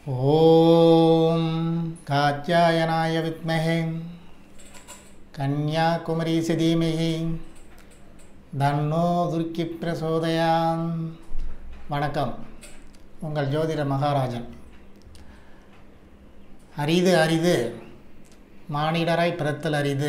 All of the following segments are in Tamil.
ஓம் காத்யாயனாய வித்மஹே கன்யாகுமரி தீமஹி தன்னோ துர்க்கி பிரசோதயான் வணக்கம் உங்கள் ஜோதிட மகாராஜன் அரிது அரிது மானிடராய் பிறத்தல் அரிது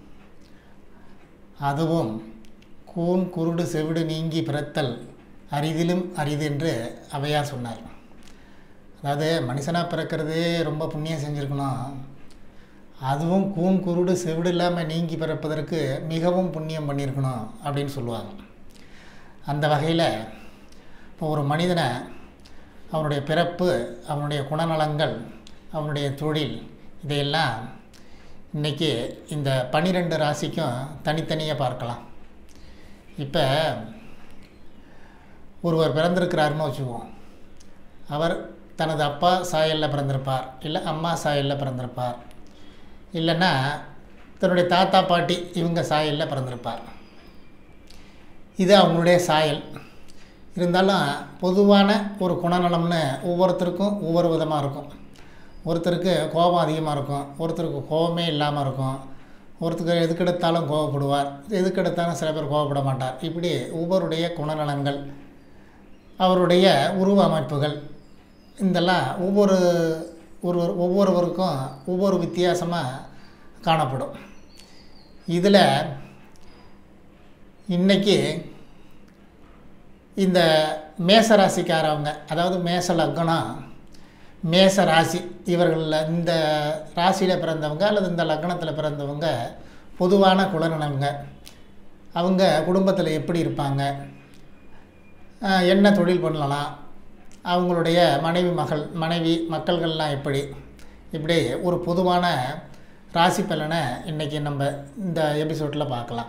அதுவும் கூன் குருடு செவிடு நீங்கி பிறத்தல் அரிதிலும் அரிது என்று அவையார் சொன்னார் அதாவது மனுஷனாக பிறக்கிறது ரொம்ப புண்ணியம் செஞ்சுருக்கணும் அதுவும் கூன் குருடு செவிடு இல்லாமல் நீங்கி பிறப்பதற்கு மிகவும் புண்ணியம் பண்ணியிருக்கணும் அப்படின்னு சொல்லுவாங்க அந்த வகையில் இப்போ ஒரு மனிதனை அவனுடைய பிறப்பு அவனுடைய குணநலங்கள் அவனுடைய தொழில் இதையெல்லாம் இன்றைக்கி இந்த பன்னிரெண்டு ராசிக்கும் தனித்தனியாக பார்க்கலாம் இப்போ ஒருவர் பிறந்திருக்கிறாருன்னு வச்சுக்குவோம் அவர் தனது அப்பா சாயலில் பிறந்திருப்பார் இல்லை அம்மா சாயலில் பிறந்திருப்பார் இல்லைன்னா தன்னுடைய தாத்தா பாட்டி இவங்க சாயலில் பிறந்திருப்பார் இது அவங்களுடைய சாயல் இருந்தாலும் பொதுவான ஒரு குணநலம்னு ஒவ்வொருத்தருக்கும் ஒவ்வொரு விதமாக இருக்கும் ஒருத்தருக்கு கோபம் அதிகமாக இருக்கும் ஒருத்தருக்கு கோபமே இல்லாமல் இருக்கும் ஒருத்தருக்கு எதுக்கெடுத்தாலும் கோபப்படுவார் எதுக்கெடுத்தாலும் சில பேர் கோபப்பட மாட்டார் இப்படி ஒவ்வொருடைய குணநலங்கள் அவருடைய உருவ அமைப்புகள் இதெல்லாம் ஒவ்வொரு ஒரு ஒவ்வொருவருக்கும் ஒவ்வொரு வித்தியாசமாக காணப்படும் இதில் இன்றைக்கி இந்த மேச ராசிக்காரவங்க அதாவது மேச லக்னம் மேச ராசி இவர்களில் இந்த ராசியில் பிறந்தவங்க அல்லது இந்த லக்னத்தில் பிறந்தவங்க பொதுவான குலநலங்க அவங்க குடும்பத்தில் எப்படி இருப்பாங்க என்ன தொழில் பண்ணலாம் அவங்களுடைய மனைவி மகள் மனைவி மக்கள்கள்லாம் எப்படி இப்படி ஒரு பொதுவான ராசி பலனை இன்றைக்கி நம்ம இந்த எபிசோடில் பார்க்கலாம்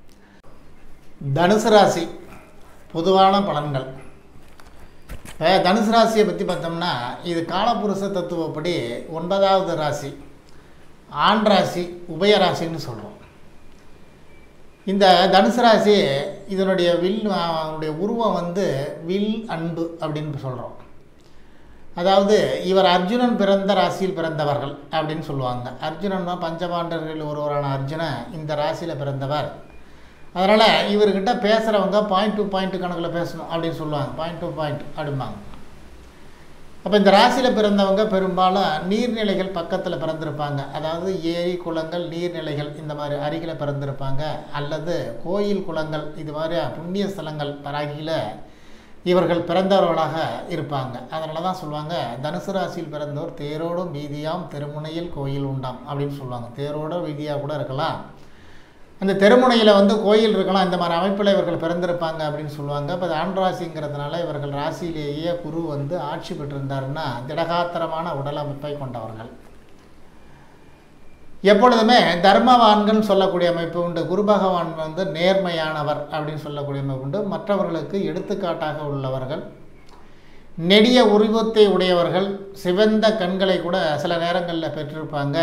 தனுசு ராசி பொதுவான பலன்கள் இப்போ தனுசு ராசியை பற்றி பார்த்தோம்னா இது காலபுருஷ தத்துவப்படி ஒன்பதாவது ராசி ஆண் ராசி உபயராசின்னு சொல்கிறோம் இந்த தனுசு ராசி இதனுடைய வில் அவனுடைய உருவம் வந்து வில் அன்பு அப்படின்னு சொல்கிறோம் அதாவது இவர் அர்ஜுனன் பிறந்த ராசியில் பிறந்தவர்கள் அப்படின்னு சொல்லுவாங்க அர்ஜுனன் தான் பஞ்சபாண்டர்கள் ஒருவரான அர்ஜுனன் இந்த ராசியில் பிறந்தவர் அதனால் இவர்கிட்ட பேசுகிறவங்க பாயிண்ட் டு பாயிண்ட் கணக்கில் பேசணும் அப்படின்னு சொல்லுவாங்க பாயிண்ட் டு பாயிண்ட் அப்படிம்பாங்க அப்போ இந்த ராசியில் பிறந்தவங்க பெரும்பாலும் நீர்நிலைகள் பக்கத்தில் பிறந்திருப்பாங்க அதாவது ஏரி குளங்கள் நீர்நிலைகள் இந்த மாதிரி அருகில் பிறந்திருப்பாங்க அல்லது கோயில் குளங்கள் இது மாதிரி புண்ணிய ஸ்தலங்கள் அருகில் இவர்கள் பிறந்தவர்களாக இருப்பாங்க அதனால தான் சொல்லுவாங்க தனுசு ராசியில் பிறந்தோர் தேரோடும் வீதியாம் தெருமுனையில் கோயில் உண்டாம் அப்படின்னு சொல்லுவாங்க தேரோட வீதியாக கூட இருக்கலாம் அந்த தெருமுனையில் வந்து கோயில் இருக்கலாம் இந்த மாதிரி அமைப்பில் இவர்கள் பிறந்திருப்பாங்க அப்படின்னு சொல்லுவாங்க இப்போ ஆண் ராசிங்கிறதுனால இவர்கள் ராசியிலேயே குரு வந்து ஆட்சி பெற்றிருந்தாருன்னா திடகாத்திரமான உடல் அமைப்பை கொண்டவர்கள் எப்பொழுதுமே தர்மவான்கள் சொல்லக்கூடிய அமைப்பு உண்டு குரு பகவான் வந்து நேர்மையானவர் அப்படின்னு சொல்லக்கூடிய அமைப்பு உண்டு மற்றவர்களுக்கு எடுத்துக்காட்டாக உள்ளவர்கள் நெடிய உருவத்தை உடையவர்கள் சிவந்த கண்களை கூட சில நேரங்களில் பெற்றிருப்பாங்க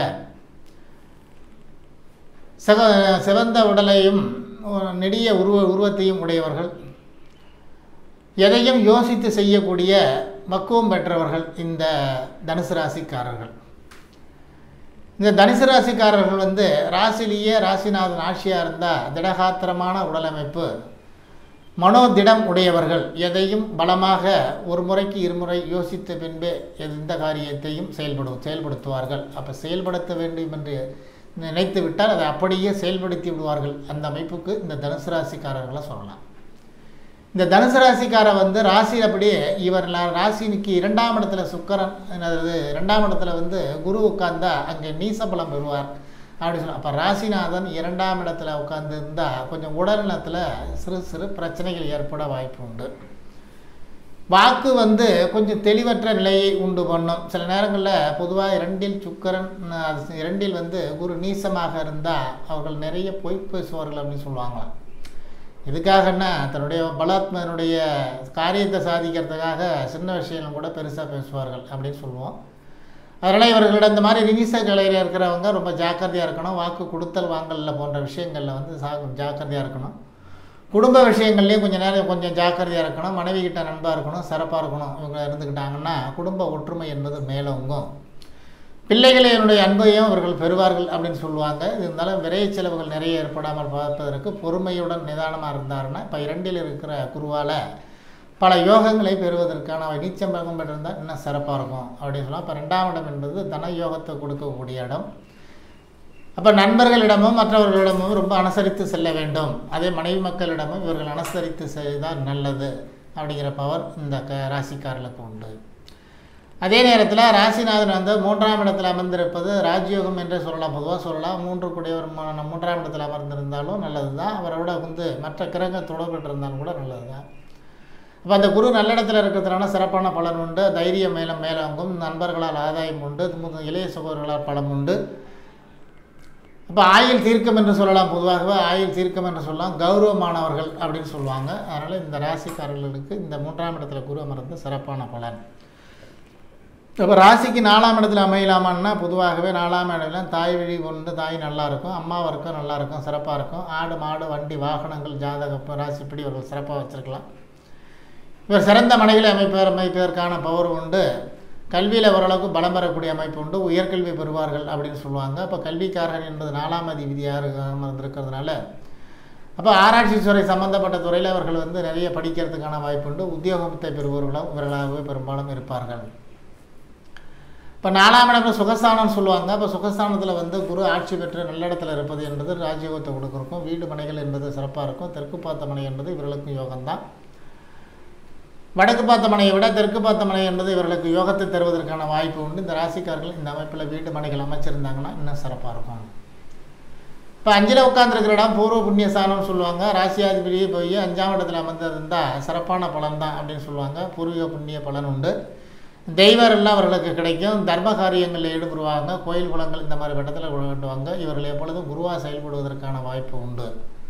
சக சிவந்த உடலையும் நெடிய உருவ உருவத்தையும் உடையவர்கள் எதையும் யோசித்து செய்யக்கூடிய மக்குவம் பெற்றவர்கள் இந்த தனுசு ராசிக்காரர்கள் இந்த தனுசு ராசிக்காரர்கள் வந்து ராசிலேயே ராசிநாதன் ஆட்சியாக இருந்தால் திடகாத்திரமான உடலமைப்பு மனோதிடம் உடையவர்கள் எதையும் பலமாக ஒரு முறைக்கு இருமுறை யோசித்த பின்பே எந்த காரியத்தையும் செயல்படு செயல்படுத்துவார்கள் அப்போ செயல்படுத்த வேண்டும் என்று நினைத்து விட்டால் அதை அப்படியே செயல்படுத்தி விடுவார்கள் அந்த அமைப்புக்கு இந்த தனுசு ராசிக்காரர்களை சொல்லலாம் இந்த தனுசு ராசிக்கார வந்து ராசி அப்படியே இவர் ராசிக்கு இரண்டாம் இடத்துல சுக்கரன் அதாவது ரெண்டாம் இடத்துல வந்து குரு உட்கார்ந்தா அங்கே நீசபலம் பெறுவார் அப்படி சொல்ல அப்போ ராசிநாதன் இரண்டாம் இடத்துல உட்கார்ந்து இருந்தால் கொஞ்சம் உடல்நலத்தில் சிறு சிறு பிரச்சனைகள் ஏற்பட வாய்ப்பு உண்டு வாக்கு வந்து கொஞ்சம் தெளிவற்ற நிலையை உண்டு பண்ணும் சில நேரங்களில் பொதுவாக இரண்டில் சுக்கரன் இரண்டில் வந்து குரு நீசமாக இருந்தால் அவர்கள் நிறைய பொய் பேசுவார்கள் அப்படின்னு சொல்லுவாங்களாம் எதுக்காகன்னா தன்னுடைய பலாத்மனுடைய காரியத்தை சாதிக்கிறதுக்காக சின்ன விஷயம் கூட பெருசாக பேசுவார்கள் அப்படின்னு சொல்லுவோம் அதனால் இவர்களிடம் இந்த மாதிரி ரினிச கலையில் இருக்கிறவங்க ரொம்ப ஜாக்கிரதையாக இருக்கணும் வாக்கு கொடுத்தல் வாங்கலில் போன்ற விஷயங்களில் வந்து சா ஜாக்கிரதையாக இருக்கணும் குடும்ப விஷயங்கள்லேயும் கொஞ்சம் நேரம் கொஞ்சம் ஜாக்கிரதையாக இருக்கணும் மனைவி கிட்ட நண்பாக இருக்கணும் சிறப்பாக இருக்கணும் இவங்க இருந்துக்கிட்டாங்கன்னா குடும்ப ஒற்றுமை என்பது மேலோங்கும் பிள்ளைகளினுடைய அன்பையும் அவர்கள் பெறுவார்கள் அப்படின்னு சொல்லுவாங்க இருந்தாலும் விரைய செலவுகள் நிறைய ஏற்படாமல் பார்ப்பதற்கு பொறுமையுடன் நிதானமாக இருந்தாருன்னா இப்போ இரண்டில் இருக்கிற குருவால் பல யோகங்களை பெறுவதற்கான நீச்சம் பங்கம் பெற்றிருந்தால் இன்னும் சிறப்பாக இருக்கும் அப்படின்னு சொல்லலாம் இப்போ ரெண்டாம் இடம் என்பது தன யோகத்தை கொடுக்கக்கூடிய இடம் அப்போ நண்பர்களிடமும் மற்றவர்களிடமும் ரொம்ப அனுசரித்து செல்ல வேண்டும் அதே மனைவி மக்களிடமும் இவர்கள் அனுசரித்து செய்தால் நல்லது அப்படிங்கிற பவர் இந்த க ராசிக்காரர்களுக்கு உண்டு அதே நேரத்தில் ராசிநாதன் வந்து மூன்றாம் இடத்தில் அமர்ந்திருப்பது ராஜயோகம் என்று சொல்லலாம் பொதுவாக சொல்லலாம் மூன்று கூடியவர் ம- மூன்றாம் இடத்தில் அமர்ந்திருந்தாலும் நல்லது தான் அவரோட வந்து மற்ற கிரக தொடர்பு இருந்தாலும் கூட நல்லது தான் அப்போ அந்த குரு நல்ல இடத்துல இருக்கிறதுனால சிறப்பான பலன் உண்டு தைரியம் மேலும் மேலோங்கும் நண்பர்களால் ஆதாயம் உண்டு மு- இளைய சகோதரர்களால் பலம் உண்டு அப்போ ஆயுள் தீர்க்கம் என்று சொல்லலாம் பொதுவாகவே ஆயுள் தீர்க்கம் என்று சொல்லலாம் கௌரவமானவர்கள் அப்படின்னு சொல்லுவாங்க அதனால் இந்த ராசிக்காரர்களுக்கு இந்த மூன்றாம் இடத்துல குரு அமர்ந்து சிறப்பான பலன் இப்போ ராசிக்கு நாலாம் இடத்துல அமையலாமான்னா பொதுவாகவே நாலாம் இடத்துல தாய் வழி கொண்டு தாய் நல்லா இருக்கும் அம்மாவும் இருக்கும் நல்லா இருக்கும் சிறப்பாக இருக்கும் ஆடு மாடு வண்டி வாகனங்கள் ஜாதகம் ராசிப்படி இவர்கள் சிறப்பாக வச்சுருக்கலாம் இவர் சிறந்த மனைகளை அமைப்பவர் அமைப்பதற்கான பவர் உண்டு கல்வியில் ஓரளவுக்கு பலம் பெறக்கூடிய அமைப்பு உண்டு உயர்கல்வி பெறுவார்கள் அப்படின்னு சொல்லுவாங்க அப்போ கல்விக்காரர்கள் என்பது நாலாம் அதிபதியாக இருந்திருக்கிறதுனால அப்போ ஆராய்ச்சி துறை சம்பந்தப்பட்ட துறையில் அவர்கள் வந்து நிறைய படிக்கிறதுக்கான வாய்ப்பு உண்டு உத்தியோகத்தை பெறுபவர்களும் இவர்களாகவே பெரும்பாலும் இருப்பார்கள் இப்போ நாலாம் இடம் சுகஸ்தானம்னு சொல்லுவாங்க அப்போ சுகஸ்தானத்தில் வந்து குரு ஆட்சி பெற்று நல்ல இடத்துல இருப்பது என்பது ராஜயோகத்தை கொடுக்குறக்கும் வீடு மனைகள் என்பது சிறப்பாக இருக்கும் தெற்கு பார்த்த மனை என்பது இவர்களுக்கும் யோகம்தான் வடக்கு பார்த்த மனையை விட தெற்கு பார்த்த மனை என்பது இவர்களுக்கு யோகத்தை தருவதற்கான வாய்ப்பு உண்டு இந்த ராசிக்காரர்கள் இந்த அமைப்பில் வீட்டு மனைகள் அமைச்சிருந்தாங்கன்னா இன்னும் சிறப்பாக இருக்கும் இப்போ அஞ்சில் உட்காந்துருக்கிற இடம் பூர்வ புண்ணிய ஸ்தானம்னு சொல்லுவாங்க ராசியாதிபதியே போய் அஞ்சாம் இடத்துல அமர்ந்திருந்தால் சிறப்பான பலன் தான் அப்படின்னு சொல்லுவாங்க பூர்வீக புண்ணிய பலன் உண்டு தெய்வரெல்லாம் அவர்களுக்கு கிடைக்கும் தர்ம காரியங்களில் ஈடுபடுவாங்க கோயில் குளங்கள் இந்த மாதிரி இடத்துல விளையாடுவாங்க இவர்கள் எப்பொழுதும் குருவாக செயல்படுவதற்கான வாய்ப்பு உண்டு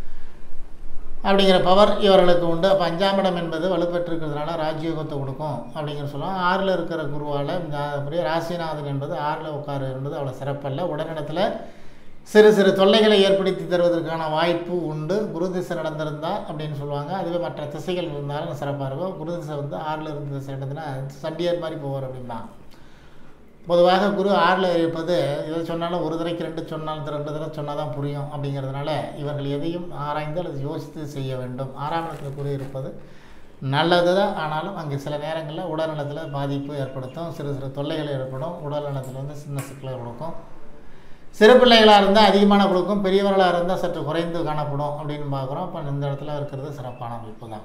அப்படிங்கிற பவர் இவர்களுக்கு உண்டு அப்போ அஞ்சாம் இடம் என்பது வலுப்பெற்றிருக்கிறதுனால ராஜயோகத்தை கொடுக்கும் அப்படிங்கிற சொல்லலாம் ஆறில் இருக்கிற குருவால் அப்படியே ராசிநாதன் என்பது ஆறில் உட்காரு என்பது அவ்வளோ சிறப்பல்ல உடனிடத்தில் சிறு சிறு தொல்லைகளை ஏற்படுத்தி தருவதற்கான வாய்ப்பு உண்டு குரு திசை நடந்திருந்தால் அப்படின்னு சொல்லுவாங்க அதுவே மற்ற திசைகள் இருந்தாலும் சிறப்பாக இருக்கும் குரு திசை வந்து ஆறில் இருந்த திசை நடந்ததுன்னா சண்டியர் மாதிரி போவார் அப்படின்னா பொதுவாக குரு ஆறில் இருப்பது எதை சொன்னாலும் ஒரு தடவைக்கு ரெண்டு சொன்னாலும் ரெண்டு தடவை சொன்னால் தான் புரியும் அப்படிங்கிறதுனால இவர்கள் எதையும் ஆராய்ந்து அல்லது யோசித்து செய்ய வேண்டும் ஆறாம் இடத்துல குரு இருப்பது நல்லது தான் ஆனாலும் அங்கே சில நேரங்களில் உடல்நலத்தில் பாதிப்பு ஏற்படுத்தும் சிறு சிறு தொல்லைகள் ஏற்படும் உடல்நலத்தில் வந்து சின்ன சிக்கலை கொடுக்கும் சிறு பிள்ளைகளாக இருந்தால் அதிகமான கொடுக்கும் பெரியவர்களாக இருந்தால் சற்று குறைந்து காணப்படும் அப்படின்னு பார்க்குறோம் அப்போ இந்த இடத்துல இருக்கிறது சிறப்பான அமைப்பு தான்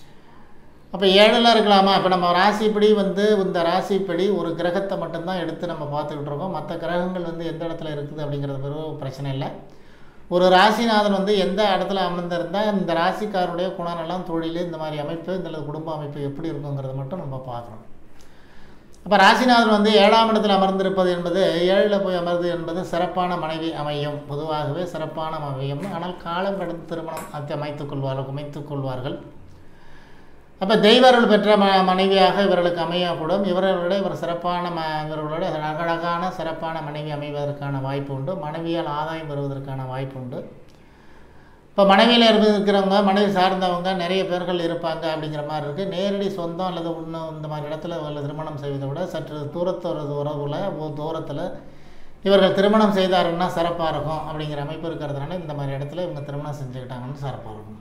அப்போ ஏழில் இருக்கலாமா இப்போ நம்ம ராசிப்படி வந்து இந்த ராசிப்படி ஒரு கிரகத்தை மட்டும்தான் எடுத்து நம்ம பார்த்துக்கிட்டு இருக்கோம் மற்ற கிரகங்கள் வந்து எந்த இடத்துல இருக்குது அப்படிங்கிறது பெரும் பிரச்சனை இல்லை ஒரு ராசிநாதன் வந்து எந்த இடத்துல அமர்ந்திருந்தால் இந்த ராசிக்காரருடைய குணநலம் தொழில் இந்த மாதிரி அமைப்பு இந்த குடும்ப அமைப்பு எப்படி இருக்குங்கிறத மட்டும் நம்ம பார்க்குறோம் அப்போ ராசிநாதன் வந்து ஏழாம் இடத்தில் அமர்ந்திருப்பது என்பது ஏழில் போய் அமர்ந்து என்பது சிறப்பான மனைவி அமையும் பொதுவாகவே சிறப்பான அமையும் ஆனால் காலம் கடந்து திருமணம் அத்தை அமைத்துக் கொள்வார்கள் அமைத்துக் கொள்வார்கள் அப்போ தெய்வர்கள் பெற்ற ம மனைவியாக இவர்களுக்கு அமையக்கூடும் இவர்களோட இவர் சிறப்பான ம இவர்களோட அழகான சிறப்பான மனைவி அமைவதற்கான வாய்ப்பு உண்டு மனைவியால் ஆதாயம் பெறுவதற்கான வாய்ப்பு உண்டு இப்போ மனைவியில் இருக்கிறவங்க மனைவி சார்ந்தவங்க நிறைய பேர்கள் இருப்பாங்க அப்படிங்கிற மாதிரி இருக்குது நேரடி சொந்தம் அல்லது இன்னும் இந்த மாதிரி இடத்துல இவர்கள் திருமணம் செய்வதை விட சற்று தூரத்தோட உறவில் ஒரு தூரத்தில் இவர்கள் திருமணம் செய்தாருன்னா சிறப்பாக இருக்கும் அப்படிங்கிற அமைப்பு இருக்கிறதுனால இந்த மாதிரி இடத்துல இவங்க திருமணம் செஞ்சுக்கிட்டாங்கன்னு சிறப்பாக இருக்கும்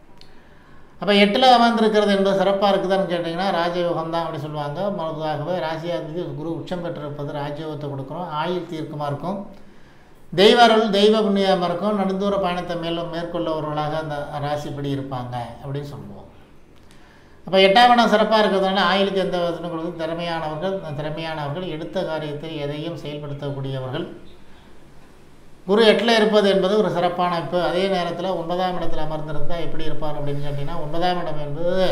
அப்போ எட்டில் அமர்ந்திருக்கிறது என்பது சிறப்பாக இருக்குதான்னு கேட்டிங்கன்னா ராஜயோகம் தான் அப்படி சொல்லுவாங்க பொதுவாகவே ராசியாதிபதி குரு உச்சம் பெற்றிருப்பது ராஜயோகத்தை கொடுக்குறோம் ஆயுள் தீர்க்கமாக இருக்கும் தெய்வ அருள் தெய்வ புண்ணியமாக இருக்கும் நடுந்தூர பயணத்தை மேலும் மேற்கொள்ளவர்களாக அந்த ராசிப்படி இருப்பாங்க அப்படின்னு சொல்லுவோம் அப்போ எட்டாம் இடம் சிறப்பாக இருக்கிறதுனால ஆயுளுக்கு எந்த வசனம் கொடுக்கும் திறமையானவர்கள் திறமையானவர்கள் எடுத்த காரியத்தை எதையும் செயல்படுத்தக்கூடியவர்கள் குரு எட்டில் இருப்பது என்பது ஒரு சிறப்பான அமைப்பு அதே நேரத்தில் ஒன்பதாம் இடத்தில் அமர்ந்திருந்தால் எப்படி இருப்பார் அப்படின்னு கேட்டிங்கன்னா ஒன்பதாம் இடம் என்பது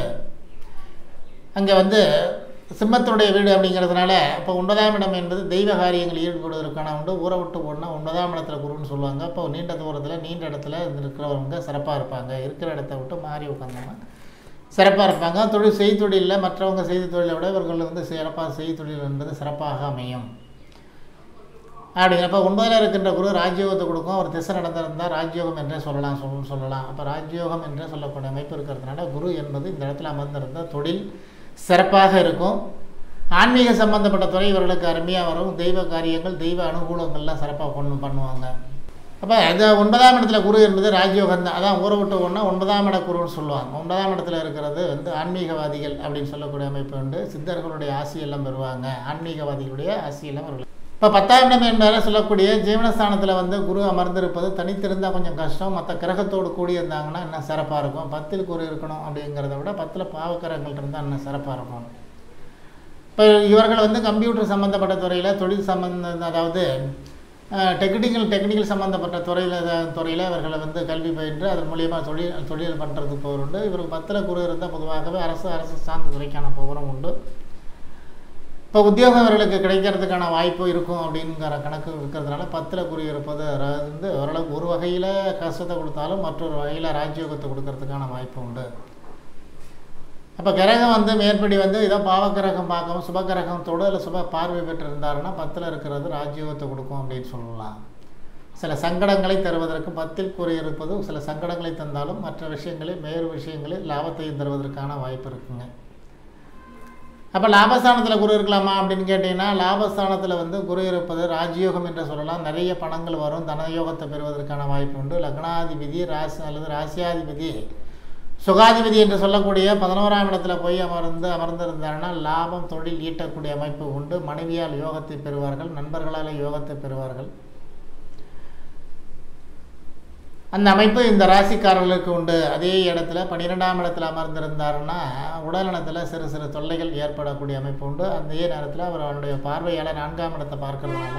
அங்கே வந்து சிம்மத்தினுடைய வீடு அப்படிங்கிறதுனால இப்போ ஒன்பதாம் இடம் என்பது தெய்வ காரியங்கள் ஈடுபடுவதற்கான உண்டு ஊரை விட்டு போனால் ஒன்பதாம் இடத்துல குருன்னு சொல்லுவாங்க அப்போ நீண்ட தூரத்தில் நீண்ட இடத்துல இருக்கிறவங்க சிறப்பாக இருப்பாங்க இருக்கிற இடத்த விட்டு மாறி உட்காந்தாங்கன்னா சிறப்பாக இருப்பாங்க தொழில் செய்தொழிலில் மற்றவங்க செய்தி தொழிலை விட இவர்கள் வந்து சிறப்பாக செய்தொழில் என்பது சிறப்பாக அமையும் அப்படிங்கிறப்ப ஒன்பதில் இருக்கின்ற குரு ராஜயோகத்தை கொடுக்கும் ஒரு திசை நடந்திருந்தால் ராஜயோகம் என்றே சொல்லலாம் சொல் சொல்லலாம் அப்போ ராஜயோகம் என்றே சொல்லக்கூடிய அமைப்பு இருக்கிறதுனால குரு என்பது இந்த இடத்துல அமர்ந்திருந்தால் தொழில் சிறப்பாக இருக்கும் ஆன்மீக சம்பந்தப்பட்ட துறை இவர்களுக்கு அருமையாக வரும் தெய்வ காரியங்கள் தெய்வ அனுகூலங்கள்லாம் சிறப்பாக கொண்டு பண்ணுவாங்க அப்போ இந்த ஒன்பதாம் இடத்துல குரு என்பது ராஜயோகம் தான் அதான் ஊற விட்டு ஒன்றா ஒன்பதாம் இட குருன்னு சொல்லுவாங்க ஒன்பதாம் இடத்துல இருக்கிறது வந்து ஆன்மீகவாதிகள் அப்படின்னு சொல்லக்கூடிய அமைப்பு உண்டு சித்தர்களுடைய ஆசியெல்லாம் பெறுவாங்க ஆன்மீகவாதிகளுடைய ஆசியெல்லாம் வருவாங்க இப்போ பத்தாம் இடம் என்பதை சொல்லக்கூடிய ஜீவனஸ்தானத்தில் வந்து குரு அமர்ந்திருப்பது தனித்திருந்தால் கொஞ்சம் கஷ்டம் மற்ற கிரகத்தோடு கூடி இருந்தாங்கன்னா இன்னும் சிறப்பாக இருக்கும் பத்தில் குரு இருக்கணும் அப்படிங்கிறத விட பத்தில் பாவக்கிரகங்கள் இருந்தால் இன்னும் சிறப்பாக இருக்கும் இப்போ இவர்கள் வந்து கம்ப்யூட்டர் சம்மந்தப்பட்ட துறையில் தொழில் சம்பந்த அதாவது டெக்னிக்கல் டெக்னிக்கல் சம்மந்தப்பட்ட துறையில் துறையில் இவர்களை வந்து கல்வி பயின்று அதன் மூலியமாக தொழில் தொழில் பண்ணுறதுக்கு போகிற உண்டு இவருக்கு பத்தில் குரு இருந்தால் பொதுவாகவே அரசு அரசு சார்ந்த துறைக்கான போகிறோம் உண்டு இப்போ உத்தியோகம் இவர்களுக்கு கிடைக்கிறதுக்கான வாய்ப்பு இருக்கும் அப்படிங்கிற கணக்கு இருக்கிறதுனால பத்தில் குறி இருப்பது ர- வந்து ஓரளவுக்கு ஒரு வகையில் கஷ்டத்தை கொடுத்தாலும் மற்றொரு வகையில் ராஜ்யோகத்தை கொடுக்கறதுக்கான வாய்ப்பு உண்டு அப்போ கிரகம் வந்து மேற்படி வந்து ஏதோ பாவக்கிரகம் பார்க்காம சுபகிரகத்தோடு இல்லை சுப பார்வை பெற்று இருந்தாருன்னா பத்தில் இருக்கிறது ராஜ்யோகத்தை கொடுக்கும் அப்படின்னு சொல்லலாம் சில சங்கடங்களை தருவதற்கு பத்தில் குறி இருப்பது சில சங்கடங்களை தந்தாலும் மற்ற விஷயங்களில் வேறு விஷயங்களில் லாபத்தையும் தருவதற்கான வாய்ப்பு இருக்குங்க அப்போ லாபஸ்தானத்தில் குரு இருக்கலாமா அப்படின்னு கேட்டிங்கன்னா லாபஸ்தானத்தில் வந்து குரு இருப்பது ராஜயோகம் என்று சொல்லலாம் நிறைய பணங்கள் வரும் தனயோகத்தை பெறுவதற்கான வாய்ப்பு உண்டு லக்னாதிபதி ராசி அல்லது ராசியாதிபதி சுகாதிபதி என்று சொல்லக்கூடிய பதினோராம் இடத்துல போய் அமர்ந்து அமர்ந்திருந்தாருன்னா லாபம் தொழில் ஈட்டக்கூடிய அமைப்பு உண்டு மனைவியால் யோகத்தை பெறுவார்கள் நண்பர்களால் யோகத்தை பெறுவார்கள் அந்த அமைப்பு இந்த ராசிக்காரர்களுக்கு உண்டு அதே இடத்துல பன்னிரெண்டாம் இடத்துல அமர்ந்திருந்தாருன்னா உடல்நலத்தில் சிறு சிறு தொல்லைகள் ஏற்படக்கூடிய அமைப்பு உண்டு அதே நேரத்தில் அவர் அவருடைய பார்வையால் நான்காம் இடத்தை பார்க்கறதுனால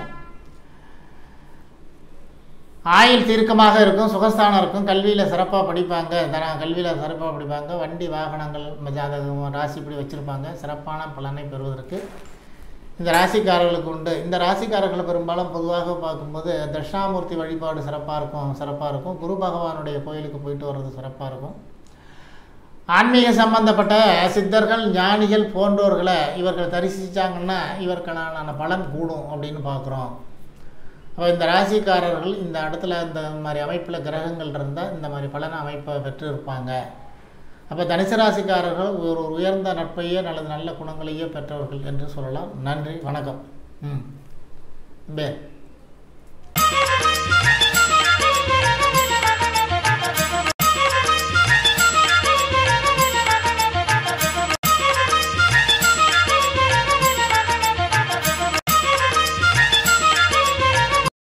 ஆயுள் தீர்க்கமாக இருக்கும் சுகஸ்தானம் இருக்கும் கல்வியில் சிறப்பாக படிப்பாங்க தன கல்வியில் சிறப்பாக படிப்பாங்க வண்டி வாகனங்கள் ஜாதகம் ராசிப்படி வச்சுருப்பாங்க சிறப்பான பலனை பெறுவதற்கு இந்த ராசிக்காரர்களுக்கு உண்டு இந்த ராசிக்காரர்களை பெரும்பாலும் பொதுவாக பார்க்கும்போது தட்சிணாமூர்த்தி வழிபாடு சிறப்பாக இருக்கும் சிறப்பாக இருக்கும் குரு பகவானுடைய கோயிலுக்கு போயிட்டு வர்றது சிறப்பாக இருக்கும் ஆன்மீக சம்பந்தப்பட்ட சித்தர்கள் ஞானிகள் போன்றோர்களை இவர்கள் தரிசித்தாங்கன்னா இவர்களுக்கான பலன் கூடும் அப்படின்னு பார்க்குறோம் அப்போ இந்த ராசிக்காரர்கள் இந்த இடத்துல இந்த மாதிரி அமைப்பில் கிரகங்கள் இருந்தால் இந்த மாதிரி பலன அமைப்பை பெற்று இருப்பாங்க அப்போ தனுசு ராசிக்காரர்கள் ஒரு உயர்ந்த நட்பையோ அல்லது நல்ல குணங்களையோ பெற்றவர்கள் என்று சொல்லலாம் நன்றி வணக்கம் ம் பே